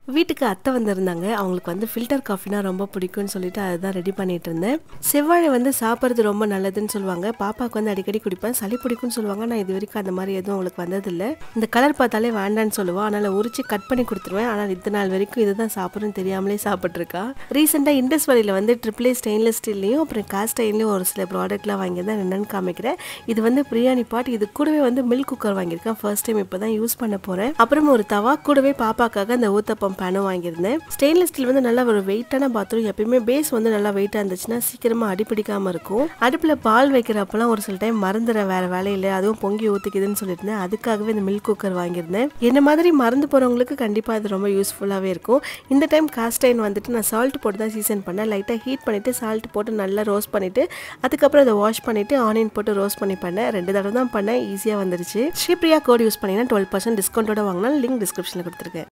வீட்டுக்கு அத்தை வந்திருந்தாங்க அவங்களுக்கு வந்து ஃபில்டர் காஃபினா ரொம்ப பிடிக்கும்னு சொல்லிட்டு அதுதான் ரெடி பண்ணிட்டு இருந்தேன் செவ்வாழை வந்து சாப்பிட்றது ரொம்ப நல்லதுன்னு சொல்லுவாங்க பாப்பாவுக்கு வந்து அடிக்கடி குடிப்பேன் சளி பிடிக்கும்னு சொல்லுவாங்க நான் இது வரைக்கும் அந்த மாதிரி எதுவும் அவங்களுக்கு வந்ததில்லை இந்த கலர் பார்த்தாலே வேண்டான்னு சொல்லுவாள் அதனால் உரிச்சு கட் பண்ணி கொடுத்துருவேன் ஆனால் இது நாள் வரைக்கும் இதுதான் சாப்பிட்றேன்னு தெரியாமலே சாப்பிட்ருக்கா ரீசெண்டாக இண்டஸ் வழியில் வந்து ட்ரிபிளே ஸ்டெயின்லெஸ் ஸ்டீல்லையும் அப்புறம் காஸ்ட் ஐன்லையும் ஒரு சில ப்ராடக்ட்லாம் வாங்கியிருந்தேன் என்னென்னு காமிக்கிறேன் இது வந்து பிரியாணி பாட் இது கூடவே வந்து மில்க் குக்கர் வாங்கியிருக்கேன் ஃபர்ஸ்ட் டைம் இப்போ தான் யூஸ் பண்ண போகிறேன் அப்புறம் ஒரு தவா கூடவே பாப்பாக்காக அந்த ஊத்தப்பம் பேனும் வாங்கியிருந்தேன் ஸ்டெயின்லெஸ் ஸ்டீல் வந்து நல்லா ஒரு வெயிட்டான பாத்திரம் எப்பயுமே பேஸ் வந்து நல்லா வெயிட்டாக இருந்துச்சுன்னா சீக்கிரமாக அடிப்பிடிக்காமல் இருக்கும் அடுப்பில் பால் வைக்கிறப்பெல்லாம் ஒரு சில டைம் மறந்துடுறேன் வேறு வேலையில் அதுவும் பொங்கி ஊற்றிக்குதுன்னு சொல்லியிருந்தேன் அதுக்காகவே இந்த மில்க் குக்கர் வாங்கியிருந்தேன் என்ன மாதிரி மறந்து போகிறவங்களுக்கு கண்டிப்பாக இது ரொம்ப யூஸ்ஃபுல்லாகவே இருக்கும் இந்த டைம் காஸ்டைன் வந்துட்டு நான் சால்ட் போட்டு தான் சீசன் பண்ணேன் லைட்டாக ஹீட் பண்ணிவிட்டு சால்ட் போட்டு நல்லா ரோஸ்ட் பண்ணிவிட்டு அதுக்கப்புறம் அதை வாஷ் பண்ணிவிட்டு ஆனியன் போட்டு ரோஸ்ட் பண்ணி பண்ணேன் ரெண்டு தடவை தான் பண்ணேன் ஈஸியாக வந்துருச்சு ஸ்ரீபிரியா கோட் யூஸ் பண்ணிங்கன்னா டுவெல் பர்சன்ட் டிஸ்கவுண்ட்டோட வாங்கினா லிங்க் டிஸ்கிரிப்ஷனில் கொடுத்துருக்கேன்